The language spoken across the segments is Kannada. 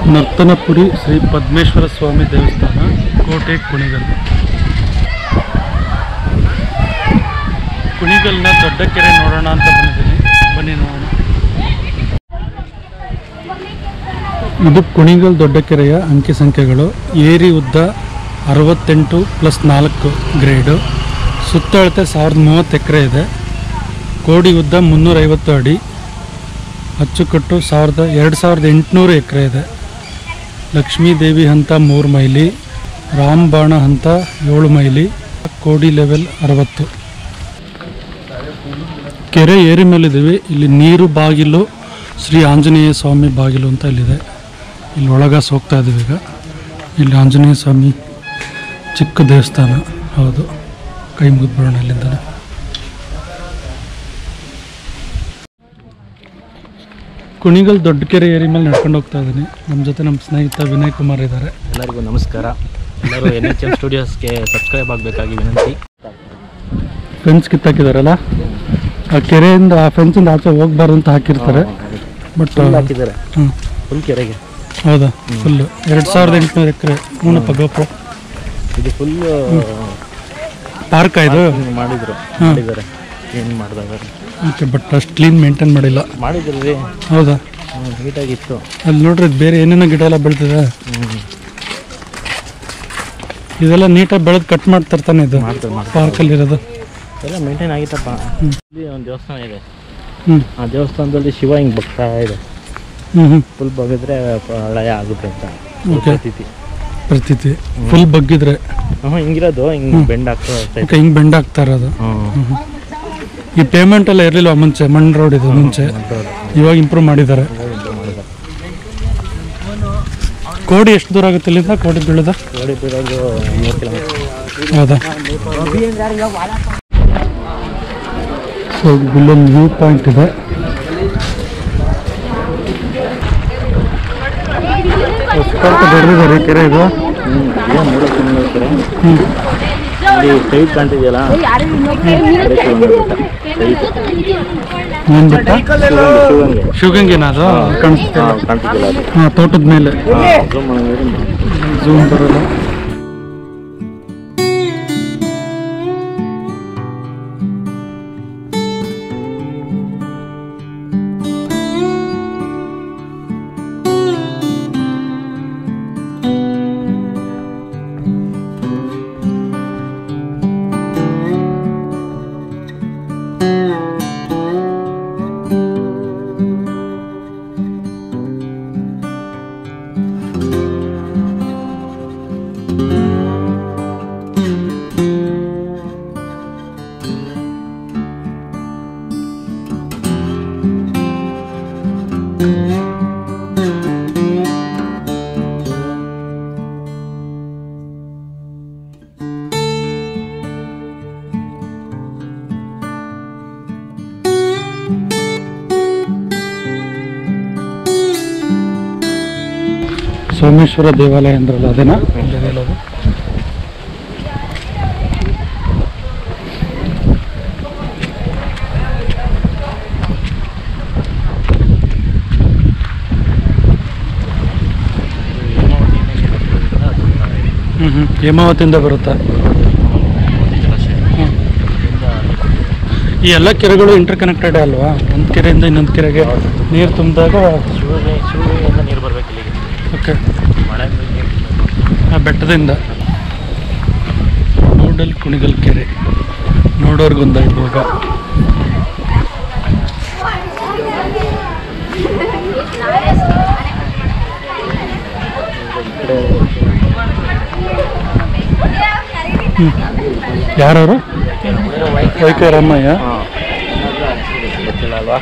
ನರ್ತನಪುರಿ ಶ್ರೀ ಪದ್ಮೇಶ್ವರ ಸ್ವಾಮಿ ದೇವಸ್ಥಾನ ಕೋಟೆ ಕುಣಿಗಲ್ ಕುಣಿಗಲ್ನ ದೊಡ್ಡ ಕೆರೆ ನೋಡೋಣ ಅಂತ ಬಂದಿದ್ದೀನಿ ಬನ್ನಿ ನೋಡೋಣ ಇದು ಕುಣಿಗಲ್ ದೊಡ್ಡ ಕೆರೆಯ ಅಂಕಿ ಸಂಖ್ಯೆಗಳು ಏರಿ ಉದ್ದ ಅರವತ್ತೆಂಟು ಪ್ಲಸ್ ನಾಲ್ಕು ಗ್ರೇಡು ಸುತ್ತಳತೆ ಸಾವಿರದ ಮೂವತ್ತು ಎಕರೆ ಇದೆ ಕೋಡಿ ಉದ್ದ ಮುನ್ನೂರೈವತ್ತು ಅಡಿ ಅಚ್ಚುಕಟ್ಟು ಸಾವಿರದ ಎರಡು ಸಾವಿರದ ಎಂಟುನೂರು ಎಕರೆ ಇದೆ ಲಕ್ಷ್ಮೀ ದೇವಿ ಹಂತ ಮೂರು ಮೈಲಿ ರಾಮಬಾಣ ಹಂತ ಏಳು ಮೈಲಿ ಕೋಡಿ ಲೆವೆಲ್ ಅರವತ್ತು ಕೆರೆ ಏರಿ ಮೇಲಿದ್ದೀವಿ ಇಲ್ಲಿ ನೀರು ಬಾಗಿಲು ಶ್ರೀ ಆಂಜನೇಯ ಸ್ವಾಮಿ ಬಾಗಿಲು ಅಂತ ಇಲ್ಲಿದೆ ಇಲ್ಲಿ ಒಳಗಾಸ್ ಹೋಗ್ತಾ ಇದ್ದೀವಿ ಈಗ ಇಲ್ಲಿ ಆಂಜನೇಯ ಸ್ವಾಮಿ ಚಿಕ್ಕ ದೇವಸ್ಥಾನ ಹೌದು ಕೈ ಮುಗಿದ್ಬಿಡೋಣ ಇಲ್ಲಿಂದ ಕುಣಿಗಲ್ ದೊಡ್ಡ ಕೆರೆ ಏರಿ ಮೇಲೆ ನಡ್ಕೊಂಡು ಹೋಗ್ತಾ ಇದ್ದೀನಿ ನಮ್ಮ ಜೊತೆ ನಮ್ಮ ಸ್ನೇಹಿತ ವಿನಯ್ ಕುಮಾರ್ ಇದ್ದಾರೆ ಎಲ್ಲರಿಗೂ ನಮಸ್ಕಾರ ಎಲ್ಲರೂ ಎನ್ ಎಚ್ ಎಮ್ ಸ್ಟುಡಿಯೋಸ್ಗೆ ಸಬ್ಸ್ಕ್ರೈಬ್ ಆಗಬೇಕಾಗಿ ವಿನಂತಿ ಫೆನ್ಸ್ ಕಿತ್ತಾಕಿದಾರಲ್ಲ ಆ ಕೆರೆಯಿಂದ ಆ ಫೆನ್ಸಿಂದ ಆಚೆ ಹೋಗ್ಬಾರ್ದು ಅಂತ ಹಾಕಿರ್ತಾರೆ ಬಟ್ ಫುಲ್ ಹಾಕಿದ್ದಾರೆ ಹ್ಞೂ ಫುಲ್ ಕೆರೆಗೆ ಹೌದಾ ಫುಲ್ಲು ಎರಡು ಸಾವಿರದ ಎಂಟುನೂರು ಎಕರೆ ಮೂನಪ್ಪ ಗೋಪುರ ಇದು ಫುಲ್ ಪಾರ್ಕ್ ಇದು ಮಾಡಿದ್ರು ಹ್ಮ್. ಮಾಡಿದ್ದಾರೆ ಏನು ಮಾಡಿದಾಗ ಓಕೆ ಬಟ್ ಅಷ್ಟು ಕ್ಲೀನ್ ಮೇಂಟೈನ್ ಮಾಡಿಲ್ಲ ಮಾಡಿದ್ರು ರೀ ಹೌದಾ ನೀಟಾಗಿತ್ತು ಅಲ್ಲಿ ನೋಡ್ರಿ ಇದ್ ಬೇರೆ ಏನೇನೋ ಗಿಡ ಎಲ್ಲ ಬೆಳ್ತಿದೆ ಇದೆಲ್ಲ ನೀಟಾಗಿ ಬೆಳೆದು ಕಟ್ ಮಾಡ್ತಾರೆ ತಾನೆ ಇದು ಮಾಡ್ತಾರೆ ಮಾಡ್ತಾರೆ ಪಾರ್ಕಲ್ಲಿ ಇರೋದು ಎಲ್ಲ ಮೇಂಟೈನ್ ಆಗಿತ್ತಪ್ಪ ಇಲ್ಲಿ ಒಂದು ದೇವಸ್ಥಾನ ಇದೆ ಹ್ಞೂ ಆ ದೇವಸ್ಥಾನದಲ್ಲಿ ಶಿವ ಹಿಂಗೆ ಬಗ್ತಾ ಇದೆ ಹ್ಞೂ ಹ್ಞೂ ಫುಲ್ ಬಗಿದ್ರೆ ಪ್ರಳಯ ಆಗುತ್ತೆ ಅಂತ Okay. ಪ್ರತೀತಿ ಪ್ರತೀತಿ ಫುಲ್ ಬಗ್ಗಿದ್ರೆ ಹ್ಞೂ ಹಿಂಗಿರೋದು ಹಿಂಗೆ ಬೆಂಡ್ ಆಗ್ತಾ ಇರ್ತೈತೆ ಓಕೆ ಹಿಂಗೆ ಬೆಂಡ್ ಆಗ್ತಾ ಇರೋದು ಹ್ಞೂ ಈ ಪೇಮೆಂಟ್ ಎಲ್ಲ ಇರಲಿಲ್ಲ ಮುಂಚೆ ಮಣ್ಣು ರೋಡ್ ಇದು ಮುಂಚೆ ಇವಾಗ ಇಂಪ್ರೂವ್ ಮಾಡಿದ್ದಾರೆ ಕೋಡಿ ಎಷ್ಟು ದೂರ ಆಗುತ್ತೆ ಇಲ್ಲಿಂದ ಕೋಡಿ ಬೀಳದ ಗಾಡಿ ಬೀಳೋದು ಮೂರು ಕಿಲೋಮೀಟರ್ ಹೌದಾ ಸೊ ಇಲ್ಲೊಂದು ವ್ಯೂ ಪಾಯಿಂಟ್ ಇದೆ ಎಷ್ಟು ದೊಡ್ಡದಿದೆ ಕೆರೆ ಇದು ಏನು ಮೂರು ಕಿಲೋಮೀಟರ್ ಹ್ಞೂ ಇಲ್ಲಿ ಸೈಡ್ ಕಾಣ್ತಿದೆಯಲ್ಲ ಏನು ಬಿಟ್ಟ ಶಿವಂಗೆ ಶಿವಗಂಗೆನ ಅದು ಕಾಣಿಸ್ತಿಲ್ಲ ಕಾಣ್ತಿದ್ದಿಲ್ಲ ಅದು ಹಾಂ ತೋಟದ ಮೇಲೆ zoom ಮಾಡಿದ್ರೆ ಝೂಮ್ ಬರೋಲ್ಲ ಸೋಮೇಶ್ವರ ದೇವಾಲಯ ಅಂದ್ರಲ್ಲ ಅದೇನಾ ಅದೇನದು? ಹ್ಞೂ ಹ್ಞೂ ಹೇಮಾವತಿಯಿಂದ ಬರುತ್ತಾ ಹ್ಮ್. ಈ ಎಲ್ಲ ಕೆರೆಗಳು ಇಂಟರ್ ಕನೆಕ್ಟೆಡ್ ಅಲ್ವಾ ಒಂದು ಕೆರೆಯಿಂದ ಇನ್ನೊಂದು ಕೆರೆಗೆ ನೀರು ತುಂಬಿದಾಗ ಶಿವಗೆ ಶಿವಗಿಂದ ನೀರು ಬರ್ಬೇಕು ಇಲ್ಲಿಗೆ ಓಕೆ ಮಳೆ ನೀರು ಆ ಬೆಟ್ಟದಿಂದ ನೋಡಲ್ ಕುಣಿಗಲ್ ಕೆರೆ ನೋಡೋರ್ಗೊಂದು ಇವಾಗ ಯಾರವರು ವೈಕೆ ರಾಮಯ್ಯ ಹಾಂ ಗೊತ್ತಿಲ್ಲ ಅಲ್ವಾ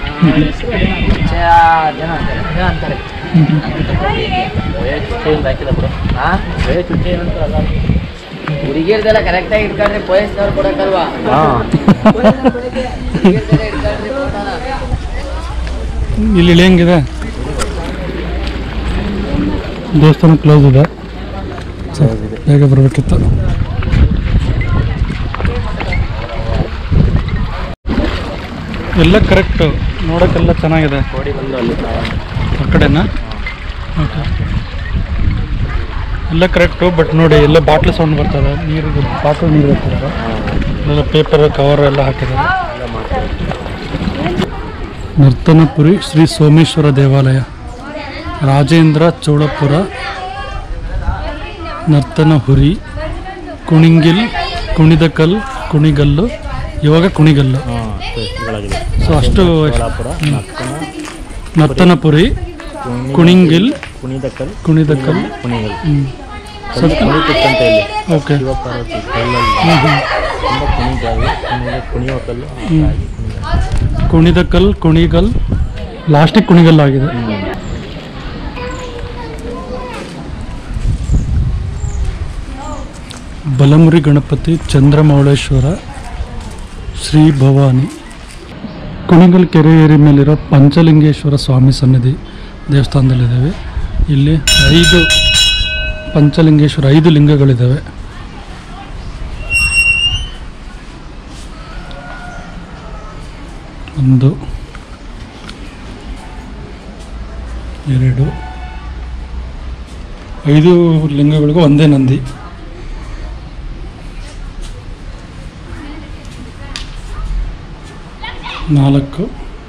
ಒಳ್ಳೆ ಚುಚ್ಚೆಯಿಂದ ಹಾಕಿದ ಬಿಡು ಒಳ್ಳೆ ಚುಚ್ಚೆ ಅಂತ ಅಲ್ಲ ಹುಡುಗಿರ್ದೆಲ್ಲ ಕರೆಕ್ಟಾಗಿ ಇಟ್ಕೊಂಡ್ರೆ ಪೊಲೀಸ್ನವ್ರು ಕೊಡಕ್ಕಲ್ವಾ ಹಾಂ ಹುಡುಗಿರ್ದೆಲ್ಲ ಇಟ್ಕೊಂಡ್ರೆ ಫೋಟೋನ ಇಲ್ಲಿ ಹೆಂಗಿದೆ ದೇವಸ್ಥಾನ ಕ್ಲೋಸ್ ಇದೆ ಸೊ, ಬೇಗ ಬರಬೇಕಿತ್ತು ಎಲ್ಲ ಕರೆಕ್ಟು ನೋಡೋಕ್ಕೆಲ್ಲ ಚೆನ್ನಾಗಿದೆ ಕೋಡಿ ಬಂದು ಅಲ್ಲಿ ಆ ಕಡೆನಾ ಓಕೆ ಎಲ್ಲ ಕರೆಕ್ಟು ಬಟ್ ನೋಡಿ ಎಲ್ಲ ಬಾಟ್ಲ್ ಸೌಂಡ್ ಬರ್ತದೆ ನೀರು ಬಾಟ್ಲ್ ನೀರು ಬರ್ತಿದ್ದಾರೆ ಎಲ್ಲ ಪೇಪರ್ ಕವರ್ ಎಲ್ಲ ಹಾಕಿದ್ದಾರೆ ಎಲ್ಲ ಮಾಡ್ತಾರೆ ನರ್ತನಪುರಿ ಶ್ರೀ ಸೋಮೇಶ್ವರ ದೇವಾಲಯ ರಾಜೇಂದ್ರ ಚೋಳಪುರ ನರ್ತನಹುರಿ ಕುಣಿಂಗಿಲ್ ಕುಣಿದಕಲ್ ಕುಣಿಗಲ್ಲು ಇವಾಗ ಕುಣಿಗಲ್ಲು ಹಾಂ ಇವುಗಳಾಗಿದೆ ಸೊ ಅಷ್ಟು ಸೋಲಾಪುರ ನಕ್ಕನ ನರ್ತನಪುರಿ ಕುಣಿಂಗಿಲ್ ಕುಣಿದಕ್ಕಲ್ ಕುಣಿದಕಲ್ ಕುಣಿಗಲ್ ಹ್ಮ್. ಸ್ವಲ್ಪ ಕುಣಿತಕ್ಕಂತ ಇಲ್ಲಿ ಓಕೆ ಶಿವಪಾರ್ವತಿ ಕಲ್ಲಲ್ಲಿ ತುಂಬ ಕುಣಿದಾವೆ ಕುಣಿದ ಕುಣಿಯುವ ಕಲ್ಲು ಹ್ಮ್. ಹಾಗಾಗಿ ಕುಣಿಗಲ್ ಕುಣಿದಕಲ್ ಕುಣಿಗಲ್ ಲಾಸ್ಟಿಗೆ ಕುಣಿಗಲ್ ಆಗಿದೆ ಬಲಮುರಿ ಗಣಪತಿ ಚಂದ್ರಮೌಳೇಶ್ವರ ಶ್ರೀ ಭವಾನಿ ಕುಣಿಗಲ್ ಕೆರೆ ಏರಿ ಮೇಲಿರೋ ಪಂಚಲಿಂಗೇಶ್ವರ ಸ್ವಾಮಿ ಸನ್ನಿಧಿ ದೇವಸ್ಥಾನದಲ್ಲಿದ್ದೇವೆ ಇಲ್ಲಿ ಐದು ಪಂಚಲಿಂಗೇಶ್ವರ ಐದು ಲಿಂಗಗಳಿದ್ದಾವೆ ಒಂದು ಎರಡು ಐದು ಲಿಂಗಗಳಿಗೂ ಒಂದೇ ನಂದಿ ನಾಲ್ಕು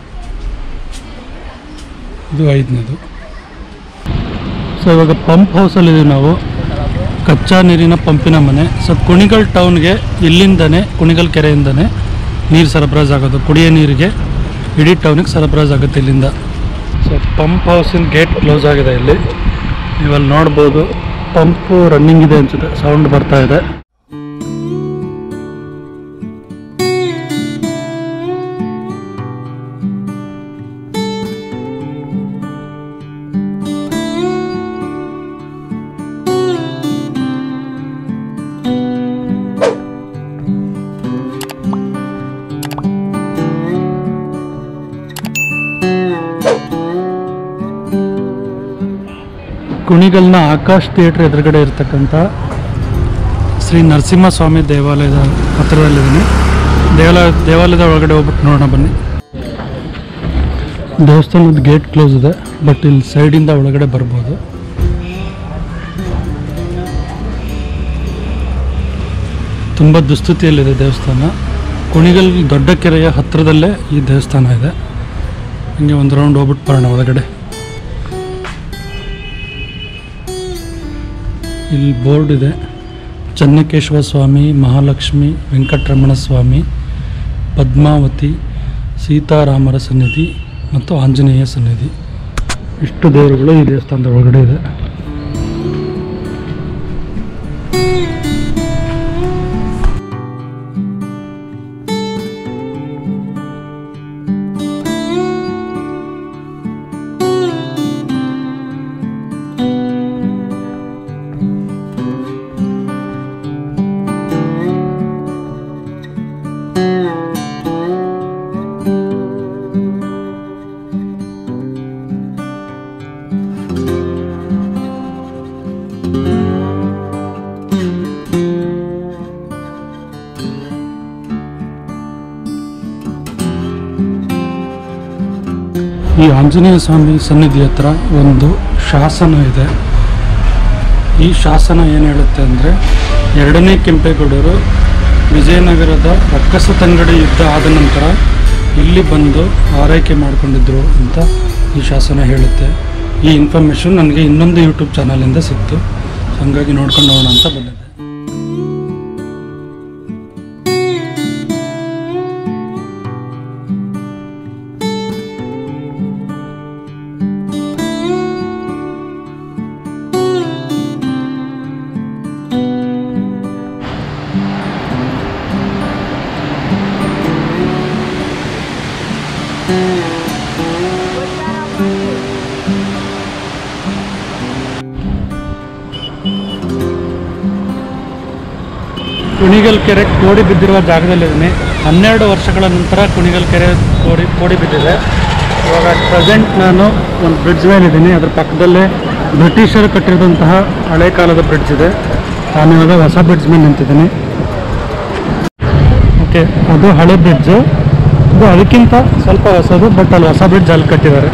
ಇದು ಐದನೇದು ಸೊ ಇವಾಗ ಪಂಪ್ ಹೌಸಲ್ಲಿದ್ದೀವಿ ನಾವು ಕಚ್ಚಾ ನೀರಿನ ಪಂಪಿನ ಮನೆ ಸೊ ಕುಣಿಗಲ್ ಟೌನ್ಗೆ ಇಲ್ಲಿಂದನೇ ಕುಣಿಗಲ್ ಕೆರೆಯಿಂದನೇ ನೀರು ಸರಬರಾಜು ಆಗೋದು ಕುಡಿಯೋ ನೀರಿಗೆ ಇಡೀ ಟೌನಿಗೆ ಸರಬರಾಜು ಆಗುತ್ತೆ ಇಲ್ಲಿಂದ ಸೊ ಪಂಪ್ ಹೌಸಿನ ಗೇಟ್ ಕ್ಲೋಸ್ ಆಗಿದೆ ಇಲ್ಲಿ ನೀವಲ್ಲಿ ನೋಡ್ಬೋದು ಪಂಪು ರನ್ನಿಂಗ್ ಇದೆ ಅನ್ಸುತ್ತೆ ಸೌಂಡ್ ಬರ್ತಾ ಇದೆ ಕುಣಿಗಲ್ನ ಆಕಾಶ್ ಥಿಯೇಟ್ರ್ ಎದುರುಗಡೆ ಇರ್ತಕ್ಕಂಥ ಶ್ರೀ ನರಸಿಂಹಸ್ವಾಮಿ ದೇವಾಲಯದ ಹತ್ತಿರದಲ್ಲಿದ್ದೀನಿ ದೇವಾಲಯ ದೇವಾಲಯದ ಒಳಗಡೆ ಹೋಗ್ಬಿಟ್ಟು ನೋಡೋಣ ಬನ್ನಿ ದೇವಸ್ಥಾನದ ಗೇಟ್ ಕ್ಲೋಸ್ ಇದೆ ಬಟ್ ಇಲ್ಲಿ ಸೈಡಿಂದ ಒಳಗಡೆ ಬರ್ಬೋದು ತುಂಬ ದುಸ್ಥಿತಿಯಲ್ಲಿದೆ ದೇವಸ್ಥಾನ ಕುಣಿಗಲ್ ದೊಡ್ಡ ಕೆರೆಯ ಹತ್ತಿರದಲ್ಲೇ ಈ ದೇವಸ್ಥಾನ ಇದೆ ಹಂಗೆ ಒಂದು ರೌಂಡ್ ಹೋಗ್ಬಿಟ್ಟು ಬರೋಣ ಒಳಗಡೆ ಇಲ್ಲಿ ಬೋರ್ಡ್ ಇದೆ ಚನ್ನಕೇಶವ ಸ್ವಾಮಿ ಮಹಾಲಕ್ಷ್ಮಿ ವೆಂಕಟರಮಣ ಸ್ವಾಮಿ ಪದ್ಮಾವತಿ ಸೀತಾರಾಮರ ಸನ್ನಿಧಿ ಮತ್ತು ಆಂಜನೇಯ ಸನ್ನಿಧಿ ಇಷ್ಟು ದೇವರುಗಳು ಈ ದೇವಸ್ಥಾನದ ಒಳಗಡೆ ಇದೆ ಈ ಆಂಜನೇಯ ಸ್ವಾಮಿ ಸನ್ನಿಧಿ ಹತ್ರ ಒಂದು ಶಾಸನ ಇದೆ ಈ ಶಾಸನ ಏನು ಹೇಳುತ್ತೆ ಅಂದರೆ ಎರಡನೇ ಕೆಂಪೇಗೌಡರು ವಿಜಯನಗರದ ರಕ್ಕಸ ತಂಗಡಿ ಯುದ್ಧ ಆದ ನಂತರ ಇಲ್ಲಿ ಬಂದು ಆರೈಕೆ ಮಾಡಿಕೊಂಡಿದ್ರು ಅಂತ ಈ ಶಾಸನ ಹೇಳುತ್ತೆ ಈ ಇನ್ಫಾರ್ಮೇಷನ್ ನನಗೆ ಇನ್ನೊಂದು ಯೂಟ್ಯೂಬ್ ಚಾನಲಿಂದ ಸಿಕ್ತು ಹಾಗಾಗಿ ನೋಡ್ಕೊಂಡು ಹೋಗೋಣ ಅಂತ ಬಂದಿದ್ದೆ ಕುಣಿಗಲ್ ಕೆರೆ ಕೋಡಿ ಬಿದ್ದಿರುವ ಜಾಗದಲ್ಲಿದ್ದೀನಿ ಹನ್ನೆರಡು ವರ್ಷಗಳ ನಂತರ ಕುಣಿಗಲ್ ಕೆರೆ ಕೋಡಿ ಕೋಡಿ ಬಿದ್ದಿದೆ ಇವಾಗ ಪ್ರೆಸೆಂಟ್ ನಾನು ಒಂದು ಬ್ರಿಡ್ಜ್ ಮೇಲಿದ್ದೀನಿ ಅದ್ರ ಪಕ್ಕದಲ್ಲೇ ಬ್ರಿಟಿಷರು ಕಟ್ಟಿರೋದಂತಹ ಹಳೆ ಕಾಲದ ಬ್ರಿಡ್ಜ್ ಇದೆ ನಾನು ಇವಾಗ ಹೊಸ ಬ್ರಿಡ್ಜ್ ಮೇಲೆ ನಿಂತಿದ್ದೀನಿ ಓಕೆ ಅದು ಹಳೆ ಬ್ರಿಡ್ಜು ಇದು ಅದಕ್ಕಿಂತ ಸ್ವಲ್ಪ ಹೊಸದು ಬಟ್ ಅಲ್ಲಿ ಹೊಸ ಬ್ರಿಡ್ಜ್ ಅಲ್ಲಿ ಕಟ್ಟಿದ್ದಾರೆ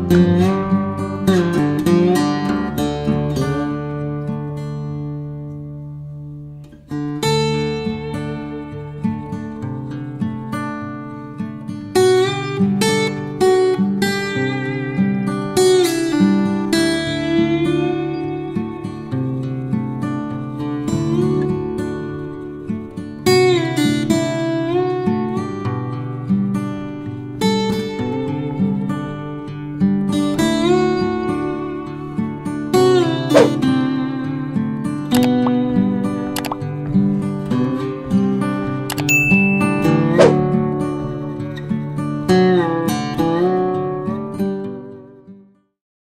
ಧನ್ಯವಾದಗಳು